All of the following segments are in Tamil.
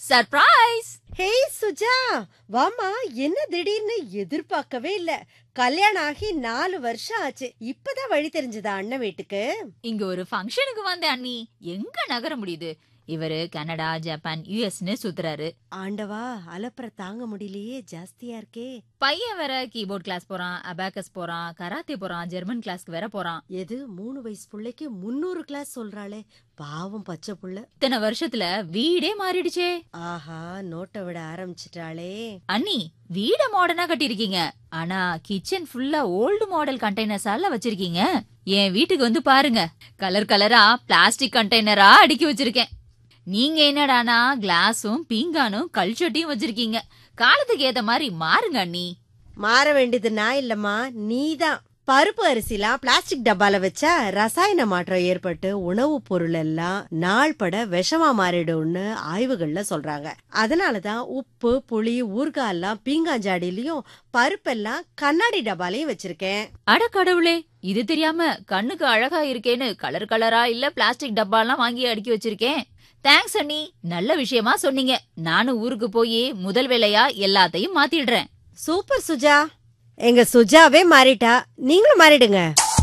சர்ப்ரைஸ் ஹேய் சுஜா வாமா என்ன திடீர்னு எதிர்பார்க்கவே இல்ல கல்யாணம் ஆகி நாலு வருஷம் ஆச்சு இப்பதான் வழி தெரிஞ்சதா அண்ணன் வீட்டுக்கு இங்க ஒரு ஃபங்க்ஷனுக்கு வந்த அண்ணி எங்க நகர முடியுது இவரு கனடா ஜப்பான் யுஎஸ்னு சுத்துறாரு ஆண்டவா அலப்பற தாங்க முடியலையே ஜாஸ்தியா இருக்கே பையன் வேற கீபோர்ட் கிளாஸ் போறான் அபாக்கஸ் போறான் கராத்தே போறான் ஜெர்மன் கிளாஸ்க்கு வேற போறான் எது மூணு வயசு புள்ளைக்கு முன்னூறு கிளாஸ் சொல்றாளே பாவம் பச்சை புள்ள இத்தனை வருஷத்துல வீடே மாறிடுச்சே ஆஹா நோட்டை விட ஆரம்பிச்சிட்டாளே அண்ணி வீட மாடர்னா கட்டிருக்கீங்க ஆனா கிச்சன் ஃபுல்லா ஓல்டு மாடல் கண்டெய்னர்ஸால வச்சிருக்கீங்க என் வீட்டுக்கு வந்து பாருங்க கலர் கலரா பிளாஸ்டிக் கண்டெய்னரா அடுக்கி வச்சிருக்கேன் நீங்க என்னடானா கிளாஸும் பீங்கானும் கல்ச்சட்டியும் வச்சிருக்கீங்க காலத்துக்கு ஏத்த மாதிரி மாறுங்க அண்ணி மாற வேண்டியது நான் இல்லம்மா நீதான் பருப்பு அரிசிலாம் பிளாஸ்டிக் டப்பால வச்சா ரசாயன மாற்றம் ஏற்பட்டு உணவுப் பொருள் எல்லாம் நாள்பட விஷமா மாறிடும்னு ஆய்வுகள்ல சொல்றாங்க அதனாலதான் உப்பு புளி ஊறுகாய் எல்லாம் பீங்காஞ்சாடிலையும் பருப்பெல்லாம் கண்ணாடி டப்பாலையும் வச்சிருக்கேன் அட கடவுளே இது தெரியாம கண்ணுக்கு அழகா இருக்கேன்னு கலர் கலரா இல்ல பிளாஸ்டிக் டப்பாலாம் வாங்கி அடுக்கி வச்சிருக்கேன் தேங்க்ஸ் அண்ணி நல்ல விஷயமா சொன்னீங்க நானும் ஊருக்கு போய் முதல் வேலையா எல்லாத்தையும் மாத்திடுறேன் சூப்பர் சுஜா எங்க சுஜாவே மாறிட்டா நீங்களும் மாறிடுங்க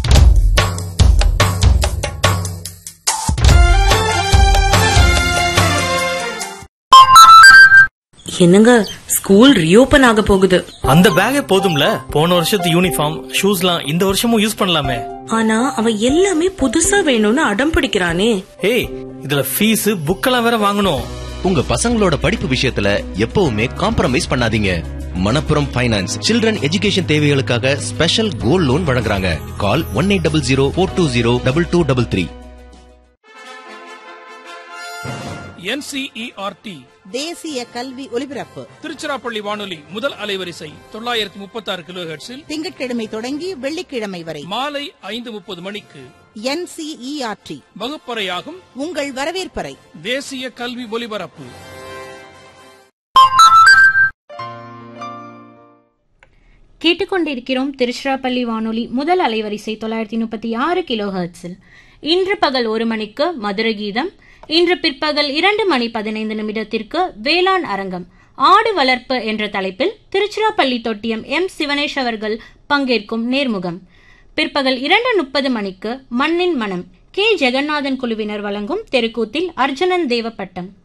என்னங்க ஸ்கூல் ரீஓபன் ஆக போகுது அந்த பேக்கே போதும்ல போன வருஷத்து யூனிஃபார்ம் ஷூஸ்லாம் இந்த வருஷமும் யூஸ் பண்ணலாமே ஆனா அவன் எல்லாமே புதுசா வேணும்னு அடம் பிடிக்கிறானே ஏய் இதுல ஃபீஸ் புக்கெல்லாம் வேற வாங்கணும் உங்க பசங்களோட படிப்பு விஷயத்துல எப்பவுமே காம்ப்ரமைஸ் பண்ணாதீங்க மணப்புரம் ஃபைனான்ஸ் சில்ட்ரன் எஜுகேஷன் தேவைகளுக்காக ஸ்பெஷல் கோல்ட் லோன் வழங்குறாங்க call one eight double zero four two zero double two double three NCERT தேசிய கல்வி ஒலிபரப்பு திருச்சிராப்பள்ளி வானொலி முதல் அலைவரிசை தொள்ளாயிரத்தி முப்பத்தி ஆறு கிலோ திங்கட்கிழமை தொடங்கி வெள்ளிக்கிழமை வரை மாலை ஐந்து முப்பது மணிக்கு என்சிஇஆர்டி வகுப்பறையாகும் உங்கள் வரவேற்பறை தேசிய கல்வி ஒலிபரப்பு கேட்டுக்கொண்டிருக்கிறோம் திருச்சிராப்பள்ளி வானொலி முதல் அலைவரிசை தொள்ளாயிரத்தி முப்பத்தி ஆறு கிலோ ஹெர்ட்ஸில் இன்று பகல் ஒரு மணிக்கு மதுர கீதம் இன்று பிற்பகல் இரண்டு மணி பதினைந்து நிமிடத்திற்கு வேளாண் அரங்கம் ஆடு வளர்ப்பு என்ற தலைப்பில் திருச்சிராப்பள்ளி தொட்டியம் எம் சிவனேஷ் அவர்கள் பங்கேற்கும் நேர்முகம் பிற்பகல் இரண்டு முப்பது மணிக்கு மண்ணின் மனம் கே ஜெகநாதன் குழுவினர் வழங்கும் தெருக்கூத்தில் அர்ஜுனன் தேவப்பட்டம்